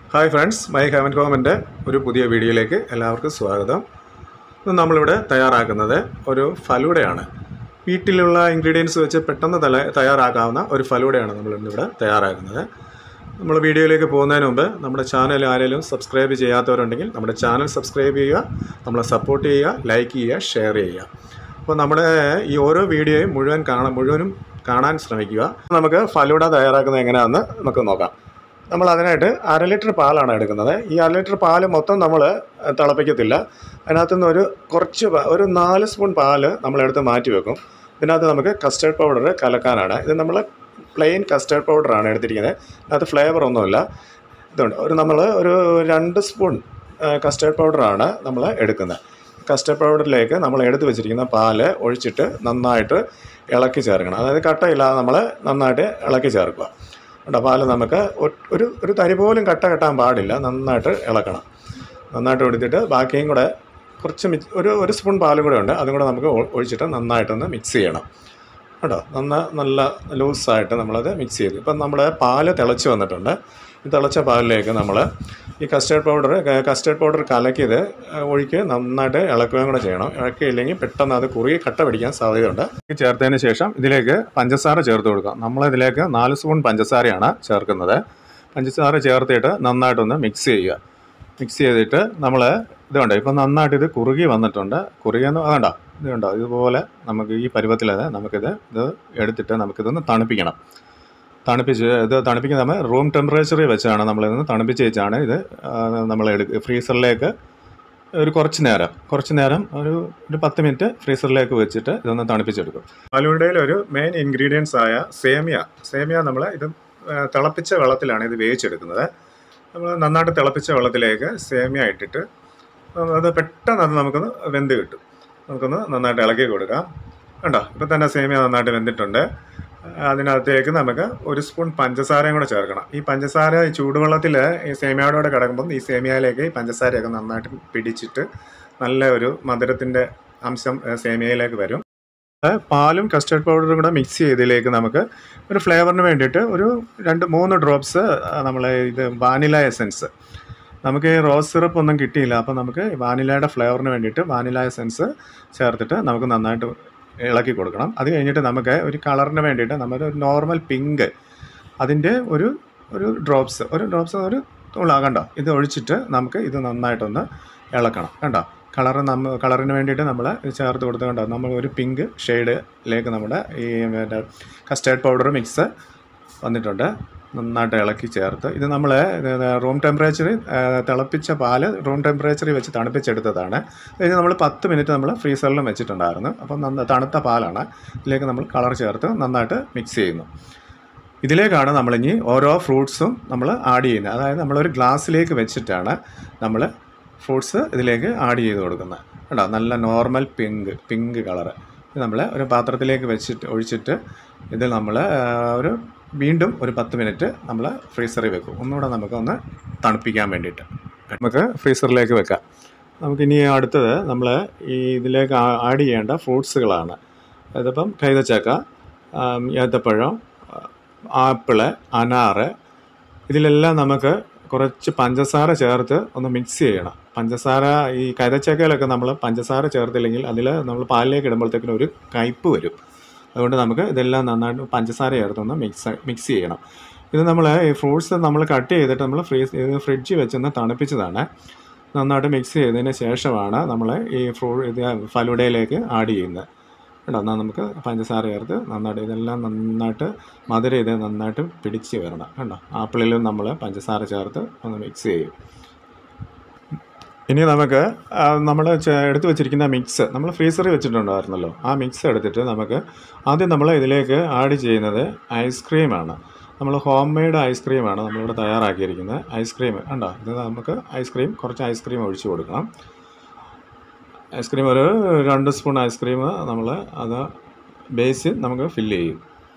hi friends my heaven കോമൻ്റെ ഒരു പുതിയ വീഡിയോയിലേക്ക് എല്ലാവർക്കും സ്വാഗതം ഇന്ന് നമ്മളിവിടെ തയ്യാറാക്കുന്നത് ഒരു ഫലൂഡയാണ് വീട്ടിലുള്ള ഇൻഗ്രീഡിയൻസ് വെച്ച് പെട്ടെന്ന് തല തയ്യാറാക്കാവുന്ന ഒരു ഫലൂഡയാണ് നമ്മൾ ഇന്നിവിടെ തയ്യാറാക്കുന്നത് നമ്മൾ വീഡിയോയിലേക്ക് പോകുന്നതിന് മുമ്പ് നമ്മുടെ ചാനൽ ആരെങ്കിലും സബ്സ്ക്രൈബ് ചെയ്യാത്തവരുണ്ടെങ്കിൽ നമ്മുടെ ചാനൽ സബ്സ്ക്രൈബ് ചെയ്യുക നമ്മളെ സപ്പോർട്ട് ചെയ്യുക ലൈക്ക് ചെയ്യുക ഷെയർ ചെയ്യുക അപ്പോൾ നമ്മുടെ ഈ ഓരോ വീഡിയോയും മുഴുവൻ കാണാൻ മുഴുവനും കാണാൻ ശ്രമിക്കുക നമുക്ക് ഫലൂഡ തയ്യാറാക്കുന്നത് എങ്ങനെയാണെന്ന് നമുക്ക് നോക്കാം നമ്മൾ അതിനായിട്ട് അര ലിറ്റർ പാലാണ് എടുക്കുന്നത് ഈ അര ലിറ്റർ പാല് മൊത്തം നമ്മൾ തിളപ്പിക്കത്തില്ല അതിനകത്തു നിന്ന് ഒരു കുറച്ച് പ- ഒരു നാല് സ്പൂൺ പാല് നമ്മളെടുത്ത് മാറ്റി വെക്കും ഇതിനകത്ത് നമുക്ക് കസ്റ്റേർഡ് പൗഡർ കലക്കാനാണ് ഇത് നമ്മൾ പ്ലെയിൻ കസ്റ്റേർഡ് പൗഡറാണ് എടുത്തിരിക്കുന്നത് അതിനകത്ത് ഫ്ലേവർ ഒന്നുമില്ല ഇതുണ്ട് ഒരു നമ്മൾ ഒരു രണ്ട് സ്പൂൺ കസ്റ്റേർഡ് പൗഡറാണ് നമ്മൾ എടുക്കുന്നത് കസ്റ്റർഡ് പൗഡറിലേക്ക് നമ്മൾ എടുത്ത് വെച്ചിരിക്കുന്ന പാല് ഒഴിച്ചിട്ട് നന്നായിട്ട് ഇളക്കി ചേർക്കണം അതായത് കട്ടയില്ലാതെ നമ്മൾ നന്നായിട്ട് ഇളക്കി ചേർക്കുക കേട്ടോ പാല് നമുക്ക് ഒ- ഒരു ഒരു തരി പോലും കട്ട കെട്ടാൻ പാടില്ല നന്നായിട്ട് ഇളക്കണം നന്നായിട്ട് എടുത്തിട്ട് ബാക്കിയും കൂടെ കുറച്ച് മിക്സ് ഒരു ഒരു സ്പൂൺ പാലും കൂടെ ഉണ്ട് അതും കൂടെ നമുക്ക് ഒ- ഒഴിച്ചിട്ട് നന്നായിട്ടൊന്ന് മിക്സ് ചെയ്യണം കേട്ടോ നന്ന നല്ല ലൂസായിട്ട് നമ്മളത് മിക്സ് ചെയ്തു ഇപ്പം നമ്മുടെ പാല് തിളച്ച് വന്നിട്ടുണ്ട് ഈ തിളച്ച പാലിലേക്ക് നമ്മൾ ഈ കസ്റ്റേർഡ് പൗഡർ കസ്റ്റേർഡ് പൗഡർ കലക്കിയത് ഒഴിക്ക് നന്നായിട്ട് ഇളക്കുകയും കൂടെ ചെയ്യണം ഇളക്കിയില്ലെങ്കിൽ പെട്ടെന്ന് അത് കുറുകി കട്ട പിടിക്കാൻ സാധ്യതയുണ്ട് ഇത് ചേർത്തതിന് ശേഷം ഇതിലേക്ക് പഞ്ചസാര ചേർത്ത് കൊടുക്കാം നമ്മൾ ഇതിലേക്ക് നാല് സ്പൂൺ പഞ്ചസാരയാണ് ചേർക്കുന്നത് പഞ്ചസാര ചേർത്തിട്ട് നന്നായിട്ടൊന്ന് മിക്സ് ചെയ്യുക മിക്സ് ചെയ്തിട്ട് നമ്മൾ ഇതുണ്ട് ഇപ്പം നന്നായിട്ട് ഇത് കുറുകി വന്നിട്ടുണ്ട് കുറുകിയെന്ന് വേണ്ട ഇത് കണ്ടോ ഇതുപോലെ നമുക്ക് ഈ പരുവത്തിലത് നമുക്കിത് ഇത് എടുത്തിട്ട് നമുക്കിതൊന്ന് തണുപ്പിക്കണം തണുപ്പിച്ച് ഇത് തണുപ്പിക്കുന്ന നമ്മൾ റൂം ടെമ്പറേച്ചറിൽ വെച്ചാണ് നമ്മളിതൊന്ന് തണുപ്പിച്ച് വെച്ചാണ് ഇത് ആ, നമ്മൾ എടുക്കുക ഫ്രീസറിലേക്ക് ഒരു കുറച്ച് നേരം കുറച്ച് നേരം ഒരു ഒരു പത്ത് മിനിറ്റ് ഫ്രീസറിലേക്ക് വെച്ചിട്ട് ഇതൊന്ന് തണുപ്പിച്ചെടുക്കും ഫലൂഡയിൽ ഒരു മെയിൻ ഇൻഗ്രീഡിയൻസ് ആയ സേമിയ സേമിയ നമ്മൾ ഇത് ആ, തിളപ്പിച്ച വെള്ളത്തിലാണ് ഇത് വേവിച്ചെടുക്കുന്നത് നമ്മൾ നന്നായിട്ട് തിളപ്പിച്ച വെള്ളത്തിലേക്ക് സേമിയ ഇട്ടിട്ട് അത് പെട്ടെന്ന് അത് നമുക്കൊന്ന് വെന്ത് കിട്ടും നമുക്കൊന്ന് നന്നായിട്ട് ഇളക്കി കൊടുക്കാം കണ്ടോ ഇപ്പം തന്നെ സേമിയ നന്നായിട്ട് വെന്തിട്ടുണ്ട് അതിനകത്തേക്ക് നമുക്ക് ഒരു സ്പൂൺ പഞ്ചസാരയും കൂടെ ചേർക്കണം ഈ പഞ്ചസാര ഈ ചൂടുവെള്ളത്തിൽ ഈ സേമിയയുടെ കൂടെ കിടക്കുമ്പം ഈ സേമിയയിലേക്ക് ഈ പഞ്ചസാരയൊക്കെ നന്നായിട്ട് പിടിച്ചിട്ട് നല്ല ഒരു മധുരത്തിൻ്റെ അംശം ഏ, സേമിയയിലേക്ക് വരും ഏ, പാലും കസ്റ്റർഡ് പൗഡറും കൂടെ മിക്സ് ചെയ്തതിലേക്ക് നമുക്ക് ഒരു ഫ്ലേവറിന് വേണ്ടിയിട്ട് ഒരു രണ്ട് മൂന്ന് ഡ്രോപ്സ് നമ്മൾ ഇത് വാനില എസൻസ് നമുക്ക് ഈ റോസ് സിറപ്പ് ഒന്നും കിട്ടിയില്ല അപ്പോൾ നമുക്ക് വാനിലയുടെ ഫ്ലേവറിന് വേണ്ടിയിട്ട് വാനില എസൻസ് ചേർത്തിട്ട് നമുക്ക് നന്നായിട്ട് ഇളക്കി കൊടുക്കണം അത് കഴിഞ്ഞിട്ട് നമുക്ക് ഒരു കളറിന് വേണ്ടിയിട്ട് നമ്മൾ ഒരു നോർമൽ പിങ്ക് അതിൻ്റെ ഒരു ഒരു ഡ്രോപ്സ് ഒരു ഡ്രോപ്സ് ഒരു തുള കണ്ടോ ഇത് ഒഴിച്ചിട്ട് നമുക്ക് ഇത് നന്നായിട്ടൊന്ന് ഇളക്കണം കണ്ടോ കളർ നമ്മ കളറിന് വേണ്ടിയിട്ട് നമ്മൾ ചേർത്ത് കൊടുത്ത് കണ്ടോ നമ്മൾ ഒരു പിങ്ക് ഷെയ്ഡിലേക്ക് നമ്മുടെ ഈ മറ്റേ കസ്റ്റേർഡ് പൗഡർ മിക്സ് വന്നിട്ടുണ്ട് നന്നായിട്ട് ഇളക്കി ചേർത്ത് ഇത് നമ്മൾ റൂം ടെമ്പറേച്ചറിൽ തിളപ്പിച്ച പാല് റൂം ടെമ്പറേച്ചറിൽ വെച്ച് തണുപ്പിച്ചെടുത്തതാണ് ഇത് നമ്മൾ പത്ത് മിനിറ്റ് നമ്മൾ ഫ്രീസറിലും വെച്ചിട്ടുണ്ടായിരുന്നു അപ്പം നന്ന തണുത്ത പാലാണ് ഇതിലേക്ക് നമ്മൾ കളർ ചേർത്ത് നന്നായിട്ട് മിക്സ് ചെയ്യുന്നു ഇതിലേക്കാണ് നമ്മളിനി ഓരോ ഫ്രൂട്ട്സും നമ്മൾ ആഡ് ചെയ്യുന്നത് അതായത് നമ്മളൊരു ഗ്ലാസ്സിലേക്ക് വെച്ചിട്ടാണ് നമ്മൾ ഫ്രൂട്ട്സ് ഇതിലേക്ക് ആഡ് ചെയ്ത് കൊടുക്കുന്നത് കേട്ടോ നല്ല നോർമൽ പിങ്ക് പിങ്ക് കളറ് ഇത് നമ്മൾ ഒരു പാത്രത്തിലേക്ക് വെച്ചിട്ട് ഒഴിച്ചിട്ട് ഇത് നമ്മൾ ഒരു വീണ്ടും ഒരു പത്ത് മിനിറ്റ് നമ്മൾ ഫ്രീസറിൽ വെക്കും ഒന്നുകൂടെ നമുക്കൊന്ന് തണുപ്പിക്കാൻ വേണ്ടിയിട്ട് നമുക്ക് ഫ്രീസറിലേക്ക് വെക്കാം നമുക്കിനി അടുത്തത് നമ്മൾ ഈ ഇതിലേക്ക് ആഡ് ചെയ്യേണ്ട ഫ്രൂട്ട്സുകളാണ് അതിപ്പം കൈതച്ചക്ക ആം, ഏത്തപ്പഴം ആപ്പിള് അനാറ് ഇതിലെല്ലാം നമുക്ക് കുറച്ച് പഞ്ചസാര ചേർത്ത് ഒന്ന് മിക്സ് ചെയ്യണം പഞ്ചസാര ഈ കൈതച്ചക്കയിലൊക്കെ നമ്മൾ പഞ്ചസാര ചേർത്തില്ലെങ്കിൽ അതിൽ നമ്മൾ പാലിലേക്ക് ഇടുമ്പോഴത്തേക്കിനും ഒരു കയ്പ്പ് വരും അതുകൊണ്ട് നമുക്ക് ഇതെല്ലാം നന്നായിട്ട് പഞ്ചസാര ചേർത്തൊന്ന് മിക്സ് മിക്സ് ചെയ്യണം ഇത് നമ്മൾ ഈ ഫ്രൂട്ട്സ് നമ്മൾ കട്ട് ചെയ്തിട്ട് നമ്മൾ ഫ്രീസ് ഇത് ഫ്രിഡ്ജിൽ വെച്ചൊന്ന് തണുപ്പിച്ചതാണ് നന്നായിട്ട് മിക്സ് ചെയ്തതിന് ശേഷമാണ് നമ്മൾ ഈ ഫ്രൂ ഇത് ഫലൂഡയിലേക്ക് ആഡ് ചെയ്യുന്നത് കേട്ടോ എന്നാൽ നമുക്ക് പഞ്ചസാര ചേർത്ത് നന്നായിട്ട് ഇതെല്ലാം നന്നായിട്ട് മധുരം ഇത് നന്നായിട്ട് പിടിച്ച് വരണം കണ്ടോ ആപ്പിളിലും നമ്മൾ പഞ്ചസാര ചേർത്ത് ഒന്ന് മിക്സ് ചെയ്യും ഇനി നമുക്ക് നമ്മൾ എടുത്തു വെച്ചിരിക്കുന്ന മിക്സ് നമ്മൾ ഫ്രീസറിൽ വെച്ചിട്ടുണ്ടായിരുന്നല്ലോ ആ മിക്സ് എടുത്തിട്ട് നമുക്ക് ആദ്യം നമ്മൾ ഇതിലേക്ക് ആഡ് ചെയ്യുന്നത് ഐസ്ക്രീമാണ് നമ്മൾ ഹോം മെയ്ഡ് ഐസ്ക്രീമാണ് നമ്മളിവിടെ തയ്യാറാക്കിയിരിക്കുന്നത് ഐസ്ക്രീം കണ്ടോ ഇത് നമുക്ക് ഐസ്ക്രീം കുറച്ച് ഐസ്ക്രീം ഒഴിച്ചു കൊടുക്കണം ഐസ്ക്രീം ഒരു രണ്ട് സ്പൂൺ ഐസ്ക്രീം നമ്മൾ അത് ബേസിൽ നമുക്ക് ഫില്ല് ചെയ്യും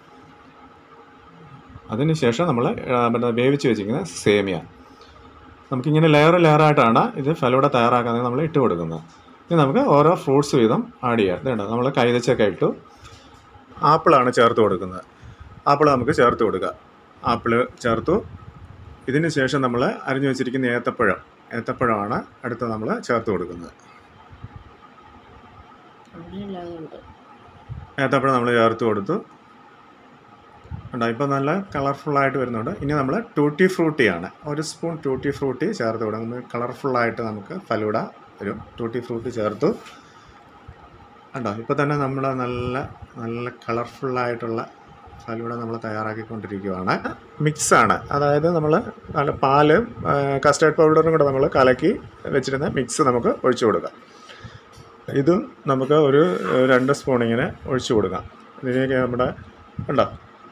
അതിന് ശേഷം നമ്മൾ മറ്റേ വേവിച്ച് വെച്ചിരിക്കുന്ന സേമിയ നമുക്കിങ്ങനെ ലെയർ ലെയറായിട്ടാണ് ഇത് ഫലൂഡ തയ്യാറാക്കാൻ നമ്മൾ ഇട്ട് കൊടുക്കുന്നത് ഇനി നമുക്ക് ഓരോ ഫ്രൂട്ട്സ് വീതം ആഡ് ചെയ്യാം ഇതുണ്ട് നമ്മൾ കൈതച്ചൊക്കെ ഇട്ടു ആപ്പിളാണ് ചേർത്ത് കൊടുക്കുന്നത് ആപ്പിൾ നമുക്ക് ചേർത്ത് കൊടുക്കുക ആപ്പിൾ ചേർത്തു ഇതിന് ശേഷം നമ്മൾ അരിഞ്ഞു വെച്ചിരിക്കുന്ന ഏത്തപ്പഴം ഏത്തപ്പഴമാണ് അടുത്ത് നമ്മൾ ചേർത്ത് കൊടുക്കുന്നത് അങ്ങനെയുള്ളതുണ്ട് ഏത്തപ്പഴം നമ്മൾ ചേർത്ത് കൊടുത്തു ഉണ്ടോ ഇപ്പോൾ നല്ല കളർഫുള്ളായിട്ട് വരുന്നുണ്ട് ഇനി നമ്മൾ ടൂട്ടി ഫ്രൂട്ടിയാണ് ഒരു സ്പൂൺ ടൂട്ടി ഫ്രൂട്ടി ചേർത്ത് കൊടുക്കുന്നത് കളർഫുള്ളായിട്ട് നമുക്ക് ഫലൂഡ വരും ടൂട്ടി ഫ്രൂട്ടി ചേർത്തു ഉണ്ടോ ഇപ്പോൾ തന്നെ നമ്മൾ നല്ല നല്ല കളർഫുള്ളായിട്ടുള്ള ഫലൂഡ നമ്മൾ തയ്യാറാക്കിക്കൊണ്ടിരിക്കുകയാണ് മിക്സാണ് അതായത് നമ്മൾ നല്ല പാല് കസ്റ്റേർഡ് പൗഡറും കൂടെ നമ്മൾ കലക്കി വെച്ചിരുന്ന മിക്സ് നമുക്ക് ഒഴിച്ചു കൊടുക്കാം ഇതും നമുക്ക് ഒരു ഏഹ്, രണ്ട് സ്പൂൺ ഇങ്ങനെ ഒഴിച്ചു കൊടുക്കാം ഇതിലേക്ക് നമ്മുടെ ഉണ്ടോ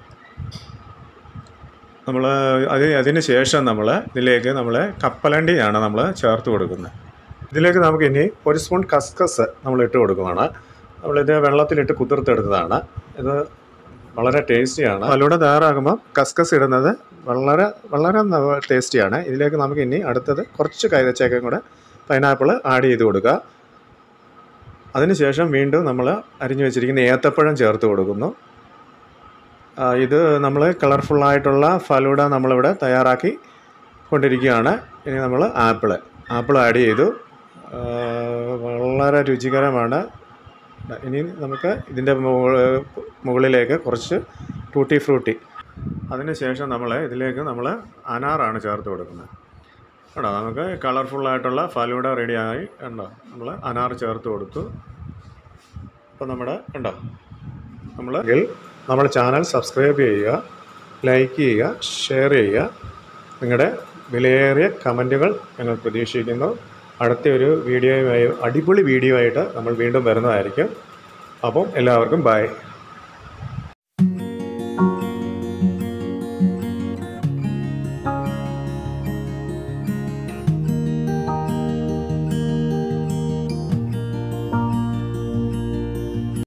നമ്മൾ അത് അതിന് ശേഷം നമ്മൾ ഇതിലേക്ക് നമ്മൾ കപ്പലണ്ടിയാണ് നമ്മൾ ചേർത്ത് കൊടുക്കുന്നത് ഇതിലേക്ക് നമുക്ക് ഇനി ഒരു സ്പൂൺ കസ്കസ് നമ്മൾ ഇട്ട് കൊടുക്കുകയാണ് നമ്മളിത് വെള്ളത്തിലിട്ട് കുതിർത്തെടുത്തതാണ് ഇത് വളരെ ടേസ്റ്റിയാണ് അതിലൂടെ തയ്യാറാകുമ്പോൾ കസ്കസ് ഇടുന്നത് വളരെ വളരെ ടേസ്റ്റിയാണ് ഇതിലേക്ക് നമുക്ക് ഇനി അടുത്തത് കുറച്ച് കൈതച്ചേക്കയും കൂടെ പൈനാപ്പിൾ ആഡ് ചെയ്ത് കൊടുക്കുക അതിനുശേഷം വീണ്ടും നമ്മൾ അരിഞ്ഞു വെച്ചിരിക്കുന്ന ഏത്തപ്പഴം ചേർത്ത് കൊടുക്കുന്നു ആ, ഇത് നമ്മൾ കളർഫുള്ളായിട്ടുള്ള ഫലൂഡ നമ്മളിവിടെ തയ്യാറാക്കി കൊണ്ടിരിക്കുകയാണ് ഇനി നമ്മൾ ആപ്പിൾ ആപ്പിൾ ആഡ് ചെയ്തു ആ, വളരെ രുചികരമാണ് ഇനി നമുക്ക് ഇതിൻ്റെ മുക- മുകളിലേക്ക് കുറച്ച് ടൂട്ടി ഫ്രൂട്ടി അതിനുശേഷം നമ്മൾ ഇതിലേക്ക് നമ്മൾ അനാറാണ് ചേർത്ത് കൊടുക്കുന്നത് കേട്ടോ നമുക്ക് കളർഫുള്ളായിട്ടുള്ള ഫലൂഡ റെഡിയായി ഉണ്ടോ നമ്മൾ അനാർ ചേർത്ത് കൊടുത്തു അപ്പോൾ നമ്മുടെ ഉണ്ടോ നമ്മൾ നമ്മുടെ ചാനൽ സബ്സ്ക്രൈബ് ചെയ്യുക ലൈക്ക് ചെയ്യുക ഷെയർ ചെയ്യുക നിങ്ങളുടെ വിലയേറിയ കമൻറ്റുകൾ ഞങ്ങൾ പ്രതീക്ഷിക്കുന്നു അടുത്ത ഒരു വീഡിയോയുമായി അടിപൊളി വീഡിയോ ആയിട്ട് നമ്മൾ വീണ്ടും വരുന്നതായിരിക്കും അപ്പം എല്ലാവർക്കും ബൈ